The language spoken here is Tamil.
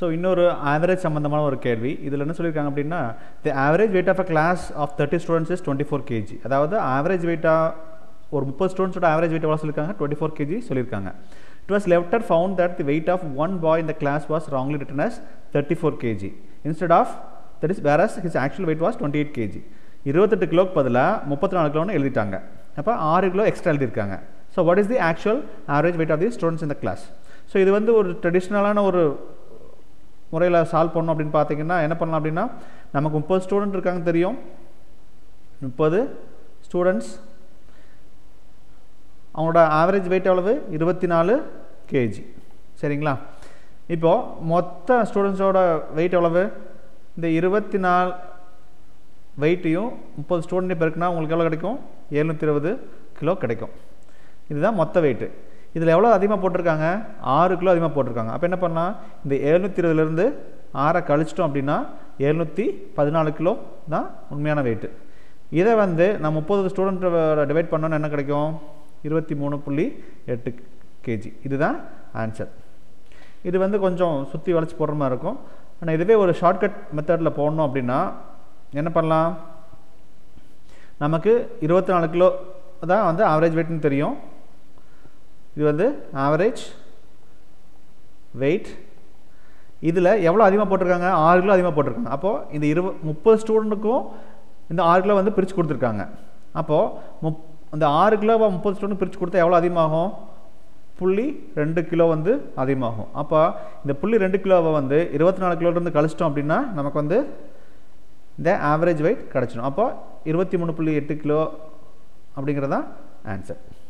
ஸோ இன்னொரு ஆவரேஜ் சம்மந்தமான ஒரு கேள்வி இதில் என்ன சொல்லியிருக்காங்க அப்படின்னா the average weight of a class of thirty students is twenty four K G அதாவது ஆவரேஜ் வெயிட்டாக ஒரு முப்பது ஸ்டூடெண்ட்ஸோட ஆவரேஜ் வெயிட் எவ்வளோ சொல்லியிருக்காங்க டுவெண்ட்டி ஃபோர் கேஜி சொல்லியிருக்காங்க it was later found that the weight of one boy இந்த class was wrongly written as thirty four K G instead of that is whereas his actual weight was twenty eight K G இருபத்தெட்டு கிலோக்கு பதிலாக முப்பத்தி நாலு கிலோன்னு எழுதிட்டாங்க அப்போ ஆறு கிலோ எக்ஸ்ட்ரா எழுதியிருக்காங்க so what is the actual average weight of the students இந்த கிளாஸ் ஸோ இது வந்து ஒரு ட்ரெடிஷ்னலான ஒரு முறையில் சால்வ் பண்ணோம் அப்படின்னு பார்த்தீங்கன்னா என்ன பண்ணலாம் அப்படின்னா நமக்கு முப்பது ஸ்டூடெண்ட் இருக்காங்க தெரியும் முப்பது ஸ்டூடெண்ட்ஸ் அவங்களோட ஆவரேஜ் வெயிட் எவ்வளவு இருபத்தி நாலு கேஜி சரிங்களா இப்போது மொத்த ஸ்டூடெண்ட்ஸோட வெயிட் எவ்வளவு இந்த இருபத்தி நாலு வெயிட்டையும் முப்பது ஸ்டூடெண்ட் பெருக்குனா உங்களுக்கு எவ்வளோ கிடைக்கும் எழுநூற்றி இருபது கிலோ கிடைக்கும் இதுதான் மொத்த வெயிட்டு இதில் எவ்வளோ அதிகமாக போட்டிருக்காங்க ஆறு கிலோ அதிகமாக போட்டிருக்காங்க அப்போ என்ன பண்ணலாம் இந்த எழுநூற்றி இருபதுலேருந்து ஆறை கழிச்சிட்டோம் அப்படின்னா எழுநூற்றி பதினாலு கிலோ தான் உண்மையான வெயிட்டு இதை வந்து நான் முப்பது ஸ்டூடெண்ட் டிவைட் பண்ணோன்னு என்ன கிடைக்கும் இருபத்தி மூணு புள்ளி எட்டு கேஜி இதுதான் ஆன்சர் இது வந்து கொஞ்சம் சுற்றி வளைச்சி போடுற மாதிரி இருக்கும் ஆனால் இதுவே ஒரு ஷார்ட்கட் மெத்தடில் போடணும் அப்படின்னா என்ன பண்ணலாம் நமக்கு இருபத்தி நாலு கிலோ தான் வந்து ஆவரேஜ் வெயிட்னு தெரியும் இது வந்து ஆவரேஜ் வெயிட் இதில் எவ்வளோ அதிகமாக போட்டிருக்காங்க ஆறு கிலோ அதிகமாக போட்டிருக்காங்க அப்போது இந்த இருப முப்பது ஸ்டூடெண்ட்டுக்கும் இந்த ஆறு கிலோ வந்து பிரித்து கொடுத்துருக்காங்க அப்போது முப் அந்த ஆறு கிலோவை முப்பது ஸ்டூடெண்ட் பிரித்து கொடுத்தா எவ்வளோ அதிகமாகும் புள்ளி ரெண்டு கிலோ வந்து அதிகமாகும் அப்போ இந்த புள்ளி ரெண்டு கிலோவை வந்து இருபத்தி நாலு கிலோலேருந்து கழிச்சிட்டோம் அப்படின்னா நமக்கு வந்து இந்த ஆவரேஜ் வெயிட் கிடச்சிடும் அப்போ இருபத்தி மூணு புள்ளி எட்டு கிலோ அப்படிங்கிறது தான் ஆன்சர்